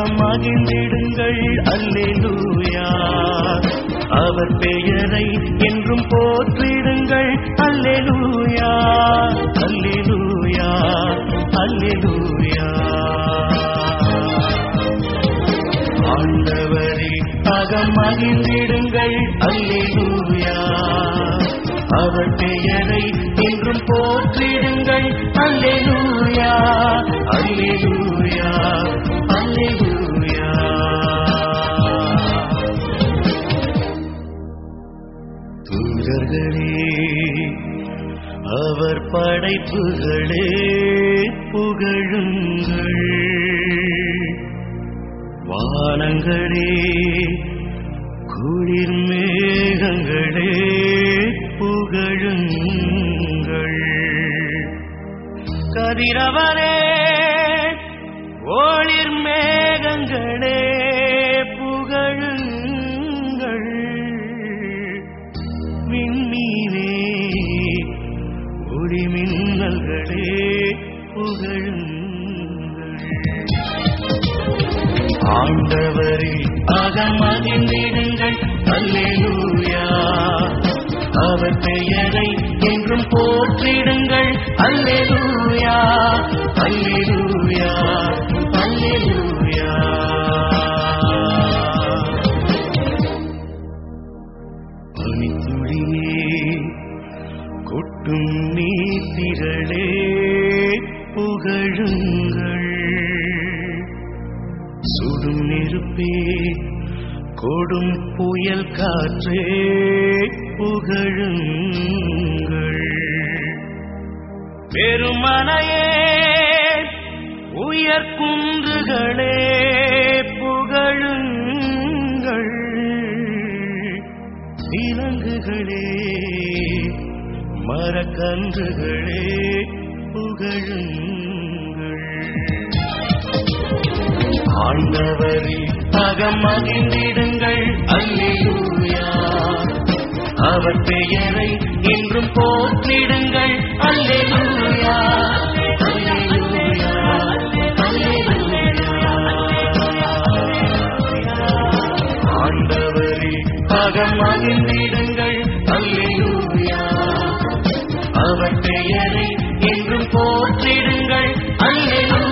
அகம் மகிழ்ந்திடுங்கள் அல்லேலூயா அவர் பெயரை என்றும் போற்றிடுங்கள் அல்லேலூயா அல்லேலூயா அல்லேலூயா ஆண்டவரே அகம் மகிழ்ந்திடுங்கள் அல்லேலூயா அவர் பெயரை என்றும் போற்றிடுங்கள் அல்லேலூயா அல்லேலூயா அல்லேலூயா தூதர்களே அவர் படைப்புகளே புகழுங்கள் வானங்களே குளிர் மேகங்களே புகழுங்கள் கதிரவரே ஒளிர் மேகங்களே புகழுங்கள் விண்மீனே ஒளி மின்னல்களே புகழுங்கள் ஆண்டவரில் அகமகிழ்ந்திடுங்கள் அல்லேலூயா அவர் பெயரை என்றும் போற்றிடுங்கள் அல்லேலூயா அல்லேலூயா அல்லேலூயா பனித்துளியே கொட்டும் நீத்திரளே புகழுங்கள் சுடும் நெருப்பே கொடும் புயல் காற்றே புகழுங்கள் பெருமனையே உயர்குன்றுகளே புகழுங்கள் விலங்குகளே மரக்கன்றுகளே புகழுங்கள் ஆண்டவரில் அகம் மகிழ்ந்திடுங்கள் அல்லேலூயா அவர் பெயரை என்றும் போற்றிடுங்கள் அல்லேலூயா அல்லேலூயா அல்லேலூயா ஆண்டவரில் அகம் மகிழ்ந்திடுங்கள் அல்லேலூயா அவர் பெயரை என்றும் போற்றிடுங்கள் அல்லேலூயா